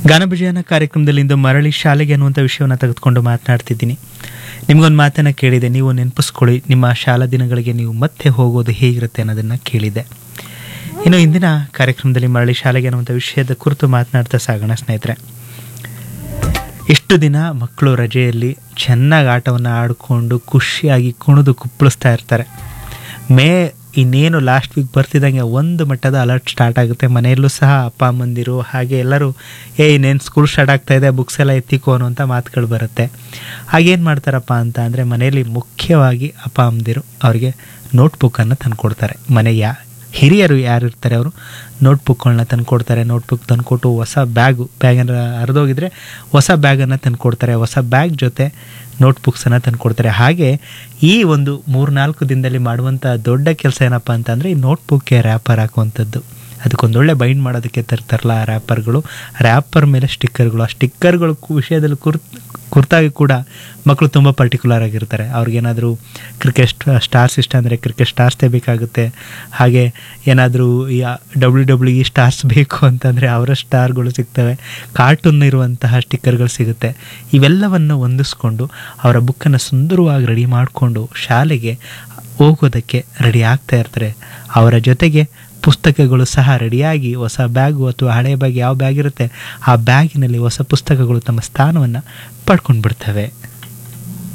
ಗಾನಭಜನ ಕಾರ್ಯಕ್ರಮದಲ್ಲಿ ಇಂದು ಮರಳಿ ಶಾಲೆಗೆ ಅನ್ನುವಂಥ ವಿಷಯವನ್ನು ತೆಗೆದುಕೊಂಡು ಮಾತನಾಡ್ತಿದ್ದೀನಿ ನಿಮಗೊಂದು ಮಾತನ್ನು ಕೇಳಿದೆ ನೀವು ನೆನಪಿಸ್ಕೊಳ್ಳಿ ನಿಮ್ಮ ಶಾಲಾ ದಿನಗಳಿಗೆ ನೀವು ಮತ್ತೆ ಹೋಗೋದು ಹೇಗಿರುತ್ತೆ ಅನ್ನೋದನ್ನು ಕೇಳಿದೆ ಇನ್ನು ಇಂದಿನ ಕಾರ್ಯಕ್ರಮದಲ್ಲಿ ಮರಳಿ ಶಾಲೆಗೆ ಅನ್ನುವಂಥ ವಿಷಯದ ಕುರಿತು ಮಾತನಾಡ್ತಾ ಸಾಗೋಣ ಸ್ನೇಹಿತರೆ ಇಷ್ಟು ದಿನ ಮಕ್ಕಳು ರಜೆಯಲ್ಲಿ ಚೆನ್ನಾಗಿ ಆಟವನ್ನು ಆಡಿಕೊಂಡು ಖುಷಿಯಾಗಿ ಕುಣಿದು ಕುಪ್ಪಳಿಸ್ತಾ ಇರ್ತಾರೆ ಮೇ ಇನ್ನೇನು ಲಾಸ್ಟ್ ವೀಕ್ ಬರ್ತಿದ್ದಂಗೆ ಒಂದು ಮಟ್ಟದ ಅಲರ್ಟ್ ಸ್ಟಾರ್ಟ್ ಆಗುತ್ತೆ ಮನೆಯಲ್ಲೂ ಸಹ ಅಪ್ಪ ಅಮ್ಮಂದಿರು ಹಾಗೆ ಎಲ್ಲರೂ ಏ ಇನ್ನೇನು ಸ್ಕೂಲ್ ಸ್ಟಾರ್ಟ್ ಆಗ್ತಾ ಇದೆ ಬುಕ್ಸ್ ಎಲ್ಲ ಎತ್ತಿಕೋ ಅನ್ನುವಂಥ ಮಾತುಗಳು ಬರುತ್ತೆ ಹಾಗೇನು ಮಾಡ್ತಾರಪ್ಪ ಅಂತ ಅಂದರೆ ಮನೆಯಲ್ಲಿ ಮುಖ್ಯವಾಗಿ ಅಪ್ಪ ಅಮ್ಮಂದಿರು ಅವರಿಗೆ ನೋಟ್ಬುಕ್ಕನ್ನು ತಂದುಕೊಡ್ತಾರೆ ಮನೆಯ ಹಿರಿಯರು ಯಾರು ಇರ್ತಾರೆ ಅವರು ನೋಟ್ಬುಕ್ಗಳನ್ನ ತಂದುಕೊಡ್ತಾರೆ ನೋಟ್ಬುಕ್ ತಂದುಕೊಟ್ಟು ಹೊಸ ಬ್ಯಾಗು ಬ್ಯಾಗನ್ನು ಹರಿದೋಗಿದ್ರೆ ಹೊಸ ಬ್ಯಾಗನ್ನು ತಂದುಕೊಡ್ತಾರೆ ಹೊಸ ಬ್ಯಾಗ್ ಜೊತೆ ನೋಟ್ಬುಕ್ಸನ್ನು ತಂದುಕೊಡ್ತಾರೆ ಹಾಗೆ ಈ ಒಂದು ಮೂರ್ನಾಲ್ಕು ದಿನದಲ್ಲಿ ಮಾಡುವಂಥ ದೊಡ್ಡ ಕೆಲಸ ಏನಪ್ಪ ಅಂತಂದರೆ ಈ ನೋಟ್ಬುಕ್ಗೆ ರ್ಯಾಪರ್ ಹಾಕುವಂಥದ್ದು ಅದಕ್ಕೊಂದೊಳ್ಳೆ ಬೈಂಡ್ ಮಾಡೋದಕ್ಕೆ ತರ್ತಾರಲ್ಲ ಆ ರ್ಯಾಪರ್ಗಳು ರ್ಯಾಪರ್ ಮೇಲೆ ಸ್ಟಿಕ್ಕರ್ಗಳು ಆ ಸ್ಟಿಕ್ಕರ್ಗಳು ವಿಷಯದಲ್ಲಿ ಕುರ್ ಕುರ್ತಾಗಿ ಕೂಡ ಮಕ್ಕಳು ತುಂಬ ಪರ್ಟಿಕ್ಯುಲರ್ ಆಗಿರ್ತಾರೆ ಅವ್ರಿಗೇನಾದರೂ ಕ್ರಿಕೆಟ್ ಸ್ಟಾರ್ಸ್ ಇಷ್ಟ ಅಂದರೆ ಕ್ರಿಕೆಟ್ ಸ್ಟಾರ್ಸ್ದೇ ಬೇಕಾಗುತ್ತೆ ಹಾಗೆ ಏನಾದರೂ ಈ ಡಬ್ಲ್ಯೂ ಡಬ್ಲ್ಯೂ ಇ ಸ್ಟಾರ್ಸ್ ಬೇಕು ಅಂತಂದರೆ ಅವರ ಸ್ಟಾರ್ಗಳು ಸಿಗ್ತವೆ ಕಾರ್ಟೂನ್ ಇರುವಂತಹ ಸ್ಟಿಕ್ಕರ್ಗಳು ಸಿಗುತ್ತೆ ಇವೆಲ್ಲವನ್ನು ಹೊಂದಿಸ್ಕೊಂಡು ಅವರ ಬುಕ್ಕನ್ನು ಸುಂದರವಾಗಿ ರೆಡಿ ಮಾಡಿಕೊಂಡು ಶಾಲೆಗೆ ಹೋಗೋದಕ್ಕೆ ರೆಡಿ ಆಗ್ತಾ ಇರ್ತಾರೆ ಅವರ ಜೊತೆಗೆ ಪುಸ್ತಕಗಳು ಸಹ ರೆಡಿಯಾಗಿ ಹೊಸ ಬ್ಯಾಗು ಅಥವಾ ಹಳೆಯ ಬ್ಯಾಗ್ ಯಾವ ಬ್ಯಾಗ್ ಇರುತ್ತೆ ಆ ಬ್ಯಾಗಿನಲ್ಲಿ ಹೊಸ ಪುಸ್ತಕಗಳು ತಮ್ಮ ಸ್ಥಾನವನ್ನು ಪಡ್ಕೊಂಡು ಬಿಡ್ತವೆ